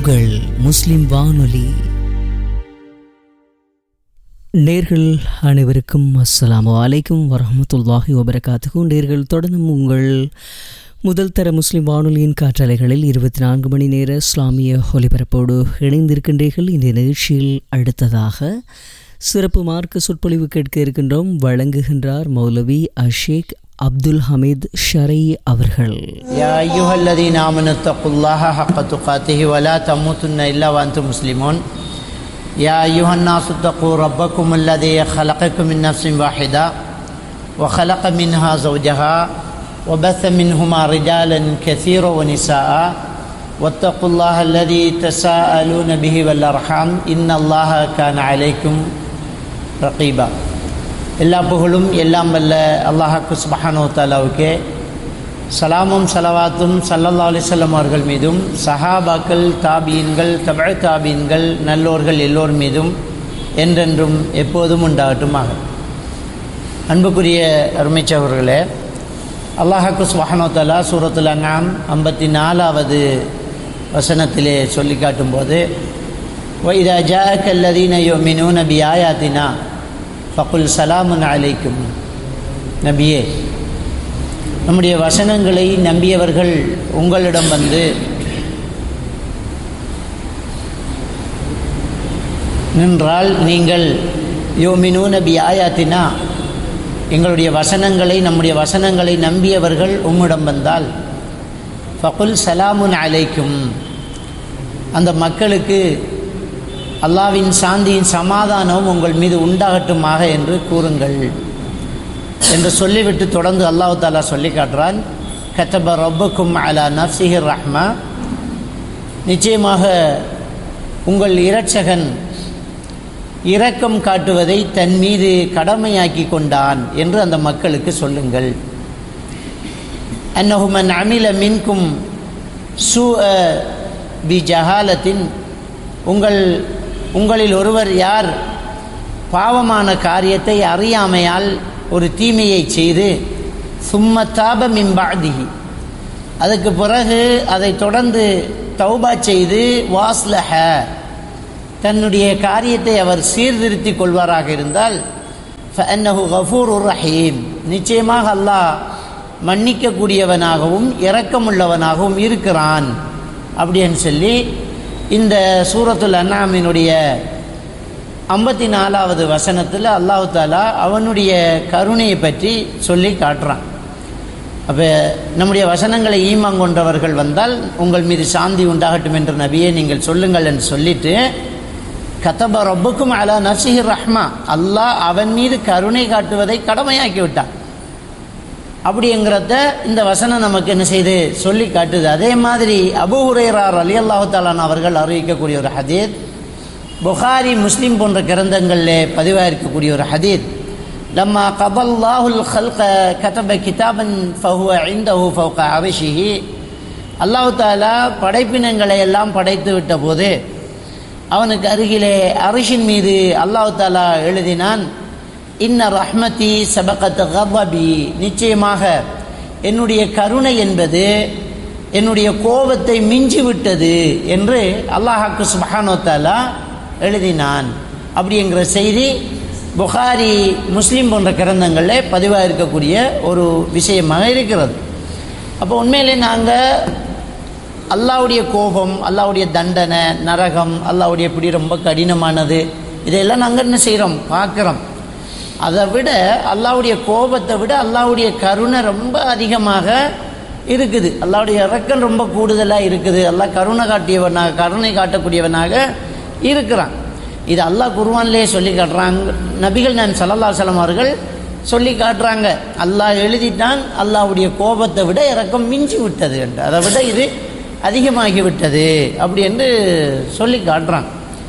உங்கள் முஸ்லிம் வானொலி நேர்கள் அனைவருக்கும் அஸ்ஸலாமு அலைக்கும் வரஹமத்துல்லாஹி வபரகாத்துக்கு நேர்கள் தொடர்ந்தும் உங்கள் முதல் தர முஸ்லிம் வானொலியின் காற்றலைகளில் இருபத்தி நான்கு மணி நேர இஸ்லாமிய ஒலிபரப்போடு இணைந்திருக்கின்றீர்கள் இந்த நிகழ்ச்சியில் அடுத்ததாக சிறப்பு மார்க்க சொற்பொழிவு கேட்க இருக்கின்றோம் வழங்குகின்றார் மௌலவி அஷேக் அப்துல் ஹமீத் ஷரை அவர்கள் يا أيها الذين آمنوا اتقوا الله حق تقاته ولا تموتن إلا وأنتم مسلمون يا أيها الناس اتقوا ربكم الذي خلقكم من نفس واحدة وخلق منها زوجها وبث منهما رجالا كثيرا ونساء واتقوا الله الذي تساءلون به والأرحام إن الله كان عليكم رقيبا எல்லா புகழும் எல்லாம் வல்ல அல்லாஹாக்கு சுபஹானோ தாலாவுக்கே சலாமும் சலவாத்தும் சல்லல்லா அலிசல்லம் அவர்கள் மீதும் சஹாபாக்கள் தாபீன்கள் தபழ் தாபீன்கள் நல்லோர்கள் எல்லோர் மீதும் என்றென்றும் எப்போதும் உண்டாகட்டுமாக அன்புக்குரிய அருமைச்சவர்களே அல்லாஹாக்கு சுபஹானோ தாலா சூரத்துல் அங்காம் ஐம்பத்தி நாலாவது வசனத்திலே சொல்லி காட்டும்போது வைதா ஜாக் அல்லதீன யோமினு நபி ஆயாத்தினா ஃபகுல் சலாமுன் அலைக்கும் நபியே நம்முடைய வசனங்களை நம்பியவர்கள் உங்களிடம் வந்து நின்றால் நீங்கள் யோமினு நபி ஆயாத்தினா எங்களுடைய வசனங்களை நம்முடைய வசனங்களை நம்பியவர்கள் உம்மிடம் வந்தால் ஃபகுல் சலாமுன் அலைக்கும் அந்த மக்களுக்கு அல்லாவின் சாந்தியின் சமாதானம் உங்கள் மீது உண்டாகட்டுமாக என்று கூறுங்கள் என்று சொல்லிவிட்டு தொடர்ந்து அல்லாஹு தாலா சொல்லி காட்டுறான் கத்தப ரப்புக்கும் அலா நப்சிஹிர் ரஹ்மா நிச்சயமாக உங்கள் இரட்சகன் இரக்கம் காட்டுவதை தன் மீது கடமையாக்கி கொண்டான் என்று அந்த மக்களுக்கு சொல்லுங்கள் அன்னஹுமன் அமில மின்கும் சு பி ஜஹாலத்தின் உங்கள் உங்களில் ஒருவர் யார் பாவமான காரியத்தை அறியாமையால் ஒரு தீமையை செய்து சும்ம தாப மிம்பாதிகி அதுக்கு பிறகு அதை தொடர்ந்து தௌபா செய்து வாஸ்லஹ தன்னுடைய காரியத்தை அவர் சீர்திருத்திக் கொள்வாராக இருந்தால் ஃபன்னஹு கஃபூர் ரஹீம் நிச்சயமாக அல்லாஹ் மன்னிக்கக்கூடியவனாகவும் இரக்கமுள்ளவனாகவும் இருக்கிறான் அப்படின்னு சொல்லி இந்த சூரத்துல் அண்ணாமினுடைய ஐம்பத்தி நாலாவது வசனத்தில் அல்லாஹு தாலா அவனுடைய கருணையை பற்றி சொல்லி காட்டுறான் அப்போ நம்முடைய வசனங்களை ஈமாங்கொண்டவர்கள் வந்தால் உங்கள் மீது சாந்தி உண்டாகட்டும் என்ற நபியை நீங்கள் சொல்லுங்கள் என்று சொல்லிட்டு கத்தப ரப்புக்கும் அலா நசிஹிர் ரஹ்மா அல்லாஹ் அவன் மீது கருணை காட்டுவதை கடமையாக்கி விட்டான் அப்படிங்கிறத இந்த வசனம் நமக்கு என்ன செய்து சொல்லி காட்டுது அதே மாதிரி அபு ஹுரேரார் அலி அல்லாஹு தாலான் அவர்கள் அறிவிக்கக்கூடிய ஒரு ஹதீத் புகாரி முஸ்லீம் போன்ற கிரந்தங்களில் பதிவாக இருக்கக்கூடிய ஒரு ஹதீத் லம்மா கபல்லாஹுல் ஹல்க கதப கிதாபன் ஃபஹுவ ஐந்தஹு ஃபவுக அரிஷிஹி அல்லாஹு தாலா படைப்பினங்களை எல்லாம் படைத்து விட்ட போது அவனுக்கு அருகிலே அரிஷின் மீது அல்லாஹு தாலா எழுதினான் இன்ன ரஹ்மதி சபகத் கபபி நிச்சயமாக என்னுடைய கருணை என்பது என்னுடைய கோபத்தை மிஞ்சி விட்டது என்று அல்லாஹாக்கு சுபஹானோ தாலா எழுதினான் அப்படிங்கிற செய்தி புகாரி முஸ்லீம் போன்ற கிரந்தங்களில் பதிவாக இருக்கக்கூடிய ஒரு விஷயமாக இருக்கிறது அப்போ உண்மையிலே நாங்கள் அல்லாவுடைய கோபம் அல்லாவுடைய தண்டனை நரகம் அல்லாவுடைய பிடி ரொம்ப கடினமானது இதையெல்லாம் நாங்கள் என்ன செய்கிறோம் பார்க்குறோம் அதை விட அல்லாவுடைய கோபத்தை விட அல்லாவுடைய கருணை ரொம்ப அதிகமாக இருக்குது அல்லாவுடைய இறக்கம் ரொம்ப கூடுதலாக இருக்குது அல்லாஹ் கருணை காட்டியவனாக கருணை காட்டக்கூடியவனாக இருக்கிறான் இது அல்லாஹ் குருவான்லேயே சொல்லி காட்டுறாங்க நபிகள் நான் சல்லல்லா சலம் அவர்கள் சொல்லி காட்டுறாங்க அல்லாஹ் எழுதிட்டான் அல்லாவுடைய கோபத்தை விட இறக்கம் மிஞ்சி விட்டது என்று அதை விட இது அதிகமாகி விட்டது அப்படி என்று சொல்லி காட்டுறாங்க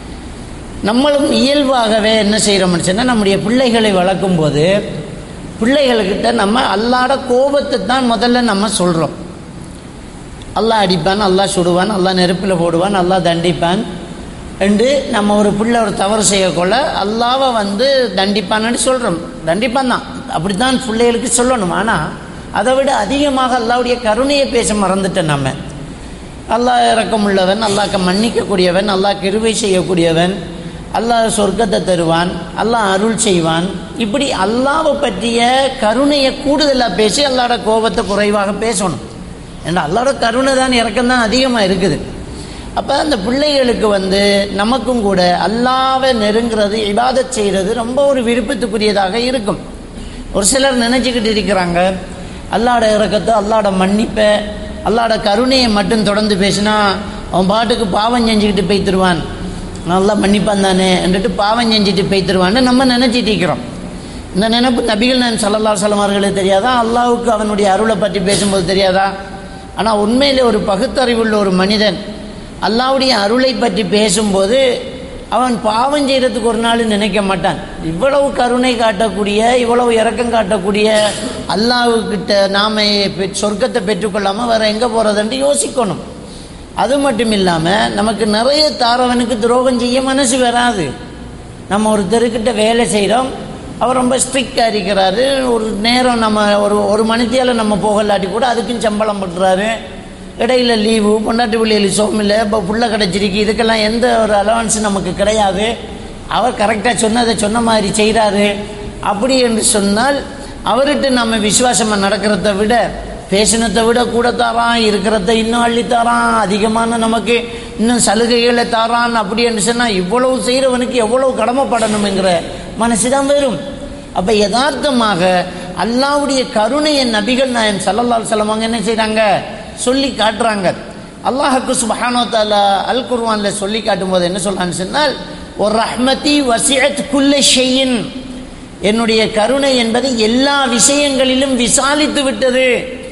நம்மளும் இயல்பாகவே என்ன செய்கிறோம்னு சொன்னால் நம்முடைய பிள்ளைகளை வளர்க்கும் போது பிள்ளைகள்கிட்ட நம்ம அல்லாட கோபத்தை தான் முதல்ல நம்ம சொல்கிறோம் அல்லாஹ் அடிப்பான் அல்லாஹ் சுடுவான் அல்லாஹ் நெருப்பில் போடுவான் அல்லாஹ் தண்டிப்பான் என்று நம்ம ஒரு பிள்ளை ஒரு தவறு செய்யக்கொள்ள அல்லாவை வந்து தண்டிப்பான்னு சொல்கிறோம் தண்டிப்பான் தான் அப்படி தான் பிள்ளைகளுக்கு சொல்லணும் ஆனால் அதை விட அதிகமாக அல்லாவுடைய கருணையை பேச மறந்துட்டோம் நம்ம அல்லாஹ் இரக்கமுள்ளவன் அல்லாஹ்க்கு மன்னிக்கக்கூடியவன் அல்லாஹ் கிருபை செய்யக்கூடியவன் அல்லாஹ் சொர்க்கத்தை தருவான் அல்லாஹ் அருள் செய்வான் இப்படி அல்லாவை பற்றிய கருணையை கூடுதலாக பேசி அல்லாட கோபத்தை குறைவாக பேசணும் ஏன்னா அல்லாட கருணை தான் இறக்கம் தான் அதிகமாக இருக்குது அப்போ அந்த பிள்ளைகளுக்கு வந்து நமக்கும் கூட அல்லாவை நெருங்கிறது இபாதத் செய்கிறது ரொம்ப ஒரு விருப்பத்துக்குரியதாக இருக்கும் ஒரு சிலர் நினச்சிக்கிட்டு இருக்கிறாங்க அல்லாட இறக்கத்தை அல்லாட மன்னிப்பை அல்லாட கருணையை மட்டும் தொடர்ந்து பேசினா அவன் பாட்டுக்கு பாவம் செஞ்சுக்கிட்டு போய்த்துருவான் நல்லா மன்னிப்பான் தானே என்றுட்டு பாவம் செஞ்சுட்டு போய்த்துருவான்னு நம்ம நினச்சிட்டு இருக்கிறோம் இந்த நினைப்பு நபிகள் நான் சல்லல்லா சலமார்களுக்கு தெரியாதா அல்லாவுக்கு அவனுடைய அருளை பற்றி பேசும்போது தெரியாதா ஆனால் உண்மையிலே ஒரு பகுத்தறிவுள்ள ஒரு மனிதன் அல்லாவுடைய அருளை பற்றி பேசும்போது அவன் பாவம் செய்கிறதுக்கு ஒரு நாள் நினைக்க மாட்டான் இவ்வளவு கருணை காட்டக்கூடிய இவ்வளவு இரக்கம் காட்டக்கூடிய அல்லாவுக்கிட்ட நாம பெ- சொர்க்கத்தை பெற்றுக்கொள்ளாமல் வேற எங்கே போகிறதுன்ட்டு யோசிக்கணும் அது மட்டும் இல்லாமல் நமக்கு நிறைய தாரவனுக்கு துரோகம் செய்ய மனசு வராது நம்ம ஒரு தெருக்கிட்ட வேலை செய்கிறோம் அவர் ரொம்ப ஸ்ட்ரிக்டாக இருக்கிறாரு ஒரு நேரம் நம்ம ஒரு ஒரு மணித்தியால் நம்ம போகலாட்டி கூட அதுக்கும் சம்பளம் பண்ணுறாரு இடையில லீவு பொண்டாட்டி பிள்ளைகள் சோமில்லை இப்போ புள்ள கிடச்சிருக்கு இதுக்கெல்லாம் எந்த ஒரு அலவன்ஸ் நமக்கு கிடையாது அவர் கரெக்டாக சொன்னதை சொன்ன மாதிரி செய்கிறாரு அப்படி என்று சொன்னால் அவர்கிட்ட நம்ம விசுவாசமாக நடக்கிறத விட பேசினத்தை விட கூட தாரான் இருக்கிறத இன்னும் அள்ளி தாரான் அதிகமான நமக்கு இன்னும் சலுகைகளை தாரான் அப்படி என்று சொன்னால் இவ்வளவு செய்கிறவனுக்கு எவ்வளவு கடமைப்படணுங்கிற மனசு தான் வரும் அப்போ யதார்த்தமாக அல்லாவுடைய கருணையை நபிகள் நாயம் சல்லல்லால் செல்லவங்க என்ன செய்கிறாங்க சொல்லி காட்டுறாங்க அல்லாஹுக்கு சுபஹானோ தாலா அல் குர்வானில் சொல்லி காட்டும்போது என்ன சொல்றான்னு சொன்னால் ஒரு ரஹ்மதி வசியத் குல்ல ஷெய்யின் என்னுடைய கருணை என்பது எல்லா விஷயங்களிலும் விசாலித்து விட்டது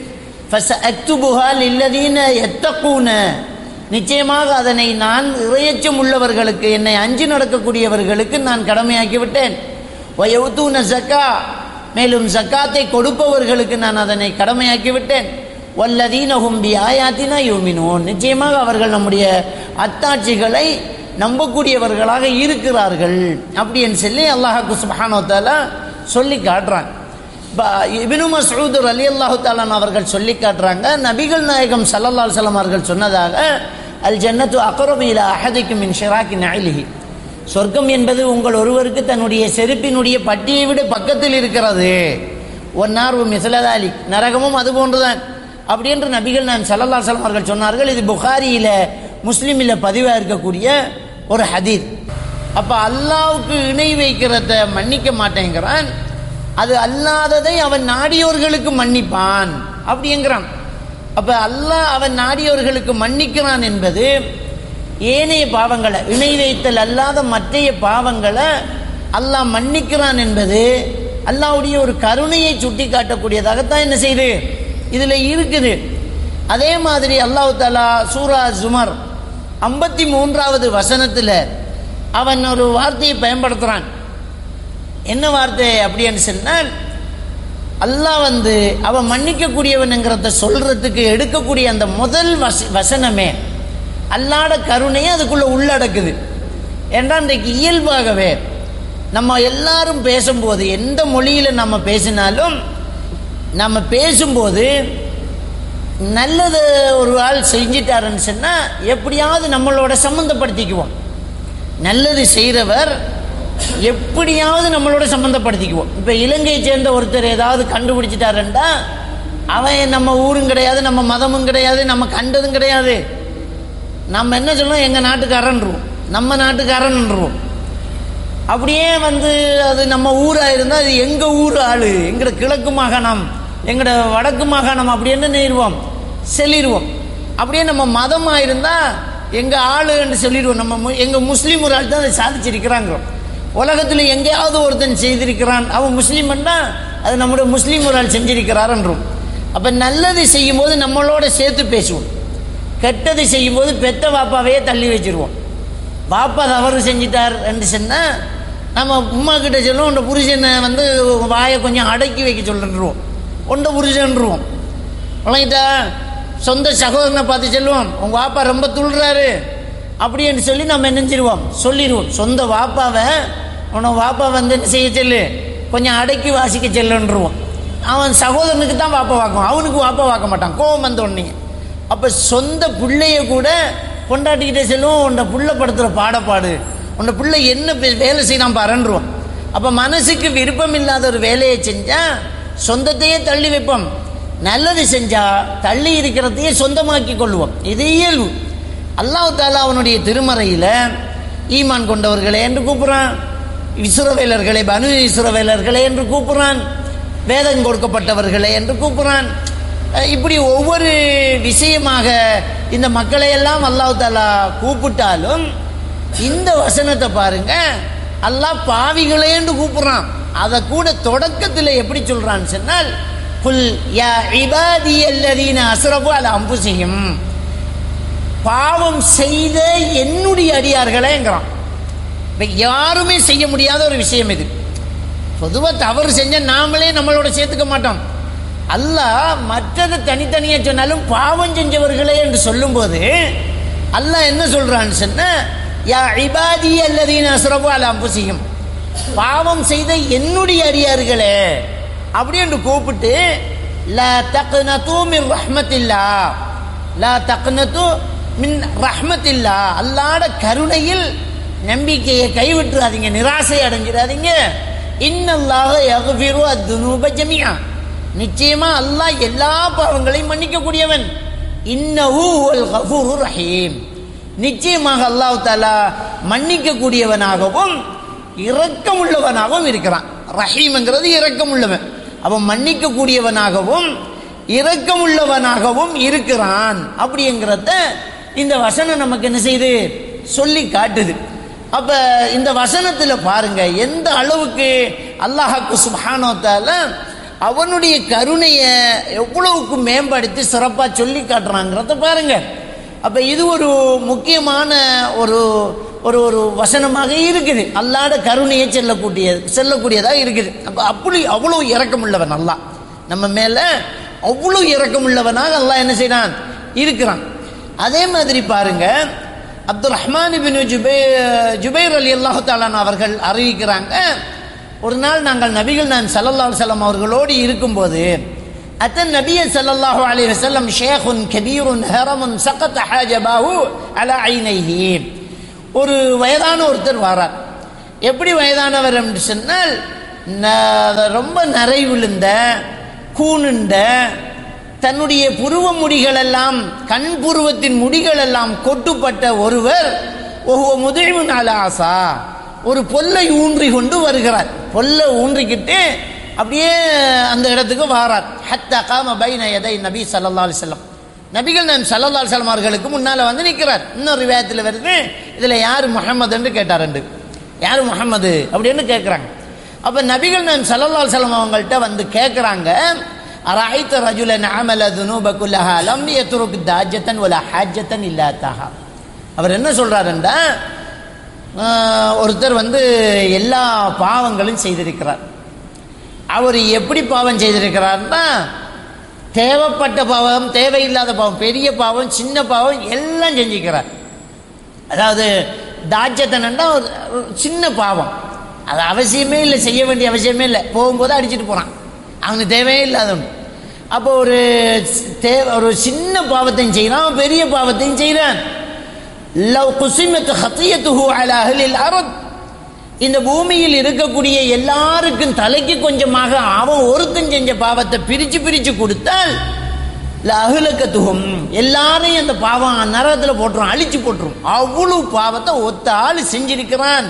ஃபஸ்அக்துபுஹால் இல்லதீன எத்தக்கூன நிச்சயமாக அதனை நான் இறையச்சம் உள்ளவர்களுக்கு என்னை அஞ்சு நடக்கக்கூடியவர்களுக்கு நான் கடமையாக்கி விட்டேன் வயவுத்தூன ஜக்கா மேலும் ஜக்காத்தை கொடுப்பவர்களுக்கு நான் அதனை கடமையாக்கி விட்டேன் வல்லதீனஹும் பி ஆயாத்தினா யூமினோன் நிச்சயமாக அவர்கள் நம்முடைய அத்தாட்சிகளை நம்பக்கூடியவர்களாக இருக்கிறார்கள் அப்படின்னு சொல்லி அல்லாஹாக்கு சுபஹானோ தாலா சொல்லி காட்டுறான் இப்போ இபினு மசூத் அலி அல்லாஹு தாலான் அவர்கள் சொல்லி காட்டுறாங்க நபிகள் நாயகம் சல்லல்லா அலுவலம் அவர்கள் சொன்னதாக அல் ஜன்னத்து அக்கரபியில் அஹதிக்கும் மின் ஷிராக்கி நயலிஹி சொர்க்கம் என்பது உங்கள் ஒருவருக்கு தன்னுடைய செருப்பினுடைய பட்டியை விட பக்கத்தில் இருக்கிறது ஒன்னார் மிசலதாலி நரகமும் அது போன்றுதான் அப்படி என்று நபிகள் நான் சல்லல்லா அலுவலம் அவர்கள் சொன்னார்கள் இது புகாரியில் முஸ்லீமில் பதிவாக இருக்கக்கூடிய ஒரு ஹதீத் அப்போ அல்லாவுக்கு இணை வைக்கிறத மன்னிக்க மாட்டேங்கிறான் அது அல்லாததை அவன் நாடியோர்களுக்கு மன்னிப்பான் அப்படிங்கிறான் அப்ப அல்லாஹ் அவன் நாடியோர்களுக்கு மன்னிக்கிறான் என்பது ஏனைய பாவங்களை இணை வைத்தல் அல்லாத மற்றைய பாவங்களை அல்லாஹ் மன்னிக்கிறான் என்பது அல்லாஹ்வுடைய ஒரு கருணையை சுட்டி காட்டக்கூடியதாகத்தான் என்ன செய்யுது இதுல இருக்குது அதே மாதிரி அல்லாஹ் தாலா சூரா ஜுமர் ஐம்பத்தி மூன்றாவது வசனத்தில் அவன் ஒரு வார்த்தையை பயன்படுத்துகிறான் என்ன வார்த்தை அப்படின்னு சொன்னால் அல்லாஹ் வந்து அவன் மன்னிக்கக்கூடியவனுங்கிறத சொல்றதுக்கு எடுக்கக்கூடிய அந்த முதல் வச வசனமே அல்லாட கருணையை அதுக்குள்ள உள்ளடக்குது ஏன்னா இன்றைக்கு இயல்பாகவே நம்ம எல்லாரும் பேசும்போது எந்த மொழியில் நம்ம பேசினாலும் நம்ம பேசும்போது நல்லது ஒரு ஆள் செஞ்சிட்டாருன்னு சொன்னால் எப்படியாவது நம்மளோட சம்மந்தப்படுத்திக்குவோம் நல்லது செய்கிறவர் எப்படியாவது நம்மளோட சம்மந்தப்படுத்திக்குவோம் இப்போ இலங்கையை சேர்ந்த ஒருத்தர் ஏதாவது கண்டுபிடிச்சிட்டாருண்டா அவன் நம்ம ஊரும் கிடையாது நம்ம மதமும் கிடையாது நம்ம கண்டதும் கிடையாது நம்ம என்ன சொல்லுவோம் எங்கள் நாட்டுக்காரன்ருவோம் நம்ம நாட்டுக்காரன்ருவோம் அப்படியே வந்து அது நம்ம ஊராக இருந்தால் அது எங்கள் ஊர் ஆள் எங்களோட கிழக்கு மாகாணம் எங்களோட வடக்கு மாகாணம் அப்படின்னு நிறுவோம் சொல்லிடுவோம் அப்படியே நம்ம மதமாக இருந்தால் எங்கள் ஆளுன்னு சொல்லிடுவோம் நம்ம மு- எங்கள் முஸ்லீம் ஒரு ஆள் தான் அதை சாதிச்சிருக்கிறாங்க உலகத்தில் எங்கேயாவது ஒருத்தன் செய்திருக்கிறான் அவன் முஸ்லீம்னா அது நம்முடைய முஸ்லீம் ஒரு ஆள் செஞ்சிருக்கிறாருன்றோம் அப்போ நல்லது செய்யும்போது நம்மளோட சேர்த்து பேசுவோம் கெட்டது செய்யும்போது பெத்த பாப்பாவையே தள்ளி வச்சிருவோம் பாப்பா தவறு செஞ்சிட்டார் என்று சொன்னால் நம்ம உமா கிட்ட சொல்லுவோம் உண்ட புருஷனை வந்து வாயை கொஞ்சம் அடக்கி வைக்க சொல்லிட்டுருவோம் உண்ட புருஷன்ருவோம் விளங்கிட்டா சொந்த சகோதரனை பார்த்து சொல்லுவோம் உங்கள் வாப்பா ரொம்ப துள்ளுறாரு அப்படின்னு சொல்லி நம்ம என்ன செஞ்சிருவோம் சொல்லிடுவோம் சொந்த வாப்பாவை உன வாப்பா வந்து என்ன செய்ய சொல்லு கொஞ்சம் அடக்கி வாசிக்க செல்லுன்றுவோம் அவன் சகோதரனுக்கு தான் வாப்பா வாக்கும் அவனுக்கு வாப்பா வாக்க மாட்டான் கோவம் வந்த உடனே அப்போ சொந்த பிள்ளைய கூட கொண்டாட்டிக்கிட்டே செல்லும் உன்னை புள்ள படுத்துகிற பாடப்பாடு உன்னை பிள்ளை என்ன வே- வேலை செய்யலாம் பாருன்றோம் அப்போ மனசுக்கு விருப்பம் இல்லாத ஒரு வேலையை செஞ்சால் சொந்தத்தையே தள்ளி வைப்போம் நல்லது செஞ்சால் தள்ளி இருக்கிறதையே சொந்தமாக்கி கொள்வோம் இது இயல்பு அல்லாஹ் தாலா அவனுடைய திருமறையில் ஈமான் கொண்டவர்களே என்று கூப்பிட்றான் இஸ்ரவேலர்களே பனு இஸ்ரவேலர்களே என்று கூப்பிட்றான் வேதம் கொடுக்கப்பட்டவர்களே என்று கூப்பிட்றான் அஹ் இப்படி ஒவ்வொரு விஷயமாக இந்த மக்களை எல்லாம் அல்லாஹ் தாலா கூப்பிட்டாலும் இந்த வசனத்தை பாருங்க அல்லாஹ் பாவிகளேன்னு கூப்பிடுறான் அதை கூட தொடக்கத்தில் எப்படி சொல்றான்னு சொன்னால் குல் யா இபாதி அல்லதீன அஸ்ரபு அல அம்புசியும் பாவம் செய்த என்னுடைய அடியார்களேங்கிறான் இப்போ யாருமே செய்ய முடியாத ஒரு விஷயம் இது பொதுவாக தவறு செஞ்ச நாமளே நம்மளோட சேர்த்துக்க மாட்டோம் அல்லாஹ் மற்றதை தனித்தனியாக சொன்னாலும் பாவம் செஞ்சவர்களே என்று சொல்லும்போது அல்லாஹ் என்ன சொல்றான்னு சொன்ன யா இபாதி அல்லதீன அஸ்ரபு அல அம்புசியும் பாவம் செய்த என்னுடைய அடியார்களே அப்படி என்று கூப்பிட்டு லா தக்னது மின் ரஹ்மத்தில்லா லா தக்னது மின் ரஹ்மத்தில்லா அல்லாட கருணையில் நம்பிக்கையை கைவிட்டுறாதீங்க நிராசை அடைஞ்சிடாதீங்க இன்னல்லாக யகுஃபிரு அத்துனூப ஜமியா நிச்சயமா அல்லாஹ் எல்லா பாவங்களையும் மன்னிக்கக்கூடியவன் இன்னஹு அல் கஃபூரு ரஹீம் நிச்சயமாக அல்லாஹ் தாலா மன்னிக்கக்கூடியவனாகவும் இரக்கமுள்ளவனாகவும் இருக்கிறான் ரஹீம்ங்கிறது இரக்கமுள்ளவன் அவன் மன்னிக்கக்கூடியவனாகவும் இரக்கமுள்ளவனாகவும் இருக்கிறான் அப்படிங்கிறத இந்த வசனம் நமக்கு என்ன செய்யுது சொல்லி காட்டுது அப்ப இந்த வசனத்துல பாருங்க எந்த அளவுக்கு அல்லாஹாக்கு சுபானோத்தால அவனுடைய கருணையை எவ்வளவுக்கு மேம்படுத்தி சிறப்பா சொல்லி காட்டுறாங்கிறத பாருங்க அப்ப இது ஒரு முக்கியமான ஒரு ஒரு ஒரு வசனமாக இருக்குது அல்லாட கருணையை செல்லக்கூடியது செல்லக்கூடியதாக இருக்குது அப்ப அப்படி அவ்வளோ இரக்கமுள்ளவன் அல்லாஹ் நம்ம மேல அவ்வளோ இரக்கமுள்ளவனாக அல்லாஹ் என்ன செய்யறான் இருக்கிறான் அதே மாதிரி பாருங்க அப்துல் ரஹ்மான் பின் ஜுபே ஜுபைர் அலி அல்லாஹு தாலான் அவர்கள் அறிவிக்கிறாங்க ஒரு நாள் நாங்கள் நபிகள் நான் சல்லல்லாஹு அலைஹி வஸல்லம் அவர்களோடு இருக்கும்போது அத்தன் நபிய ஸல்லல்லாஹு அலைஹி வஸல்லம் ஷேഖுன் கபீருன் ஹரமுன் சகத ஹாஜபாஹு அலா ஐனைஹி ஒரு வயதான ஒருத்தர் வரார் எப்படி வயதானவர் என்று சொன்னால் ந- ரொம்ப நரை விழுந்த கூணுண்ட தன்னுடைய புருவ முடிகளெல்லாம் கண் புருவத்தின் முடிகளெல்லாம் கொட்டுப்பட்ட ஒருவர் ஒவ்வொரு முதிழ்வு ஆசா ஒரு பொல்லை ஊன்றி கொண்டு வருகிறார் பொல்லை ஊன்றிக்கிட்டு அப்படியே அந்த இடத்துக்கு வாரார் ஹத்தா காம பைன எதை நபி ஸல்லல்லாஹு அலைஹி வஸல்லம் நபிகள் நான் ஸல்லல்லாஹு அலைஹி வஸல்லம் அவர்களுக்கு முன்னால வந்து நிற்கிறார் இன்னொரு விவாதத்தில் வருது இதுல யார் முஹம்மதுன்னு கேட்டார் ரெண்டு யார் முஹம்மது அப்படின்னு கேட்குறாங்க அப்ப நபிகள் நான் ஸல்லல்லாஹு அலைஹி வஸல்லம் அவங்கள்ட்ட வந்து கேட்குறாங்க அராய்த்த ரஜுலன் அமல துனூப குல்லஹா லம் யத்ருக் தாஜத்தன் வல ஹாஜத்தன் இல்லாதஹா அவர் என்ன சொல்றாருண்டா ஆஹ், ஒருத்தர் வந்து எல்லா பாவங்களும் செய்திருக்கிறார் அவர் எப்படி பாவம் செய்திருக்கிறார்னா தேவைப்பட்ட பாவம் தேவையில்லாத பாவம் பெரிய பாவம் சின்ன பாவம் எல்லாம் செஞ்சுக்கிறார் அதாவது தாஜ்யத்தனண்டா ஒரு ஒரு சின்ன பாவம் அது அவசியமே இல்லை செய்ய வேண்டிய அவசியமே இல்லை போகும்போது அடிச்சிட்டு போகிறான் அவனுக்கு தேவையே இல்லாதவன் அப்போ ஒரு ஸ்- தேவை ஒரு சின்ன பாவத்தையும் செய்கிறான் அவன் பெரிய பாவத்தையும் செய்கிறான் லவ் குசிமத்து ஹத்தியத்துஹு அலா அஹ்லில் அர்த் இந்த பூமியில் இருக்கக்கூடிய எல்லாருக்கும் தலைக்கு கொஞ்சமாக அவன் ஒருத்தன் செஞ்ச பாவத்தை பிரிச்சு பிரிச்சு கொடுத்தால் அகிலக்கத்துகும் எல்லாரையும் அந்த பாவம் நரகத்தில் போட்டுரும் அழிச்சு போட்டுரும் அவ்வளவு பாவத்தை ஒத்த ஆள் செஞ்சிருக்கிறான்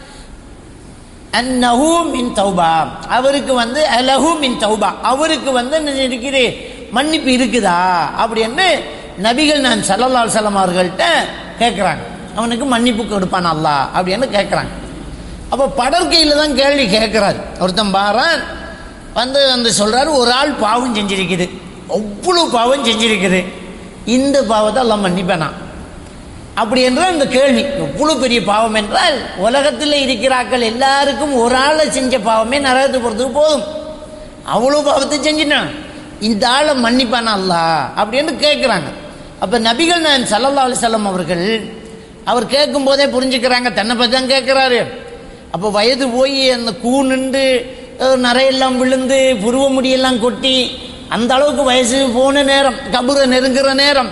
அன்னஹு மின் தௌபா அவருக்கு வந்து அலஹு மின் தௌபா அவருக்கு வந்து என்ன இருக்குது மன்னிப்பு இருக்குதா அப்படின்னு நபிகள் நான் ஸல்லல்லாஹு அலைஹி வஸல்லம் அவர்கள்ட்ட கேட்குறாங்க அவனுக்கு மன்னிப்பு கொடுப்பான் அல்லாஹ் அப்படின்னு கேட்குறாங்க அப்போ படற்கையில் தான் கேள்வி கேட்குறாரு ஒருத்தன் பாரான் வந்து வந்து சொல்றாரு ஒரு ஆள் பாவம் செஞ்சிருக்குது அவ்வளோ பாவம் செஞ்சிருக்குது இந்த பாவத்தை எல்லாம் மன்னிப்பேனா அப்படி என்றால் இந்த கேள்வி எவ்வளோ பெரிய பாவம் என்றால் உலகத்தில் இருக்கிறாக்கள் எல்லாருக்கும் ஒரு ஆளை செஞ்ச பாவமே நரகத்துக்கு போகிறதுக்கு போதும் அவ்வளோ பாவத்தை செஞ்சிட்டான் இந்த ஆளை மன்னிப்பானா அல்லாஹ் அப்படின்னு கேட்குறாங்க அப்போ நபிகள் நான் ஸல்லல்லாஹு அலைஹி வஸல்லம் அவர்கள் அவர் கேட்கும் போதே புரிஞ்சுக்கிறாங்க தன்னை பற்றி தான் கேட்குறாரு அப்போ வயது போய் அந்த கூணுண்டு அஹ், நரையெல்லாம் விழுந்து புருவ முடியெல்லாம் கொட்டி அந்த அளவுக்கு வயசு போன நேரம் கபுரை நெருங்குற நேரம்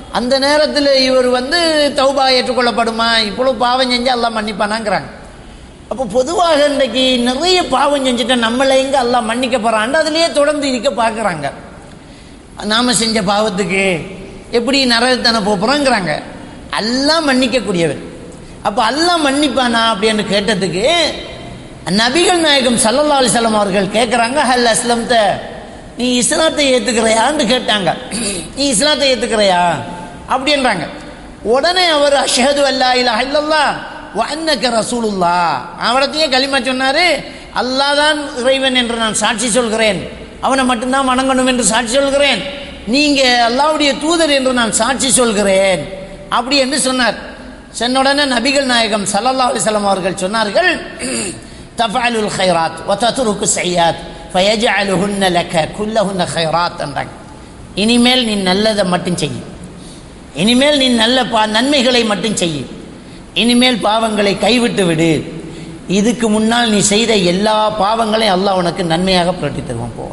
அந்த நேரத்தில் இவர் வந்து தௌபா ஏற்றுக்கொள்ளப்படுமா இவ்வளவு பாவம் செஞ்சு அல்லாஹ் மன்னிப்பானாங்கிறாங்க அப்போ பொதுவாக இன்றைக்கு நிறைய பாவம் செஞ்சுட்டு நம்மளை எங்க அல்லாஹ் மன்னிக்க போறான்னு அதுலேயே தொடர்ந்து இருக்க பார்க்குறாங்க நாம செஞ்ச பாவத்துக்கு எப்படி நரகத்தனை போகிறோங்கிறாங்க அல்லாஹ் மன்னிக்கக்கூடியவர் அப்போ அல்லாஹ் மன்னிப்பானா அப்படின்னு கேட்டதுக்கு நபிகள் நாயகம் சல்லல்லா அலிசல்லாம் அவர்கள் கேட்குறாங்க ஹல் அஸ்லம்த நீ இஸ்லாத்தை ஏற்றுக்கிறையான்னு கேட்டாங்க நீ இஸ்லாத்தை ஏற்றுக்கிறையா அப்படின்றாங்க உடனே அவர் அஷஹது அல்லா இல்லா இல்லல்லா வன்னக்க ரசூலுல்லா அவரத்தையே களிமா சொன்னாரு அல்லாஹ் தான் இறைவன் என்று நான் சாட்சி சொல்கிறேன் அவனை மட்டும்தான் வணங்கணும் என்று சாட்சி சொல்கிறேன் நீங்க அல்லாவுடைய தூதர் என்று நான் சாட்சி சொல்கிறேன் அப்படி என்று சொன்னார் சொன்ன உடனே நபிகள் நாயகம் சல்லல்லா அலிசல்லாம் அவர்கள் சொன்னார்கள் தஃபாலுல் ஹைராத் ஒத்தத்துருக்கு செய்யாத் ஃபயஜஅலுஹுன்ன லக குல்லஹுன்ன ஹைராத் என்றாங்க இனிமேல் நீ நல்லதை மட்டும் செய் இனிமேல் நீ நல்ல பா நன்மைகளை மட்டும் செய் இனிமேல் பாவங்களை கைவிட்டு விடு இதுக்கு முன்னால் நீ செய்த எல்லா பாவங்களையும் அல்லாஹ் உனக்கு நன்மையாக புரட்டி தருவான் போ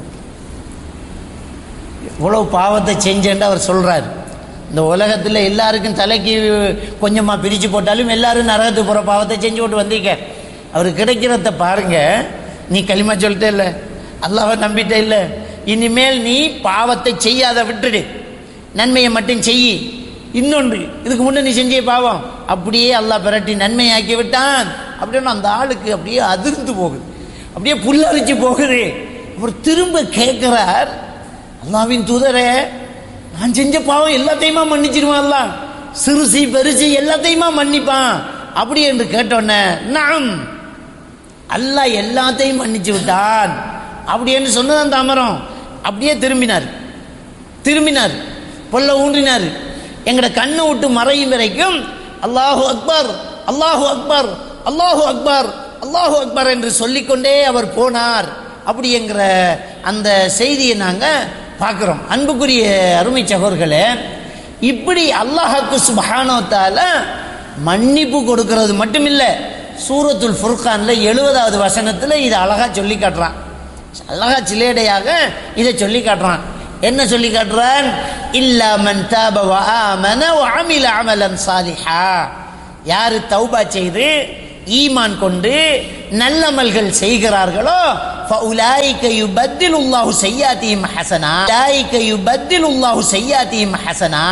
இவ்வளவு பாவத்தை செஞ்சேன்னு அவர் சொல்றார் இந்த உலகத்தில் எல்லாருக்கும் தலைக்கு கொஞ்சமாக பிரித்து போட்டாலும் எல்லாரும் நரகத்துக்கு போகிற பாவத்தை செஞ்சு போட்டு வந்தீங்க அவர் கிடைக்கிறத பாருங்க நீ களிமா சொல்லிட்டே இல்லை அல்லாவை நம்பிட்டே இல்லை இனிமேல் நீ பாவத்தை செய்யாத விட்டுடு நன்மையை மட்டும் செய் இன்னொன்று இதுக்கு முன்னே நீ செஞ்ச பாவம் அப்படியே அல்லாஹ் பிரட்டி நன்மையாக்கி விட்டான் அப்படின்னு அந்த ஆளுக்கு அப்படியே அதிர்ந்து போகுது அப்படியே புல்லரிச்சு போகுது அவர் திரும்ப கேட்கிறார் அல்லாவின் தூதரே நான் செஞ்ச பாவம் எல்லாத்தையுமா மன்னிச்சிருவான் அல்லாஹ் சிறுசி பெருசி எல்லாத்தையுமா மன்னிப்பான் அப்படி என்று கேட்டோன்னே நாம் அல்லாஹ் எல்லாத்தையும் மன்னிச்சு விட்டான் அப்படி என்று சொன்னது அந்த அமரம் அப்படியே திரும்பினார் திரும்பினார் பொல்ல ஊன்றினார் எங்கட கண்ணை விட்டு மறையும் வரைக்கும் அல்லாஹு அக்பர் அல்லாஹு அக்பர் அல்லாஹு அக்பர் அல்லாஹு அக்பர் என்று சொல்லிக்கொண்டே அவர் போனார் அப்படிங்கிற அந்த செய்தியை நாங்கள் பார்க்குறோம் அன்புக்குரிய அருமை சகோர்களே இப்படி அல்லாஹாக்கு சுபஹானோத்தால மன்னிப்பு கொடுக்கிறது மட்டும் இல்லை சூரத்துல் ஃபுர்கானில் எழுபதாவது வசனத்தில் இதை அழகாக சொல்லி காட்டுறான் அழகா சிலேடையாக இதை சொல்லி காட்டுறான் என்ன சொல்லி காட்டுறான் இல்லா மன் தாப வ ஆமன வ அமில அமலன் சாலிஹா யாரு தௌபா செய்து ஈமான் கொண்டு நல்லமல்கள் செய்கிறார்களோ فَأُولَٰئِكَ يُبَدِّلُ اللَّهُ سَيِّئَاتِهِمْ حَسَنَاتٍ أُولَٰئِكَ يُبَدِّلُ اللَّهُ سَيِّئَاتِهِمْ حَسَنَاتٍ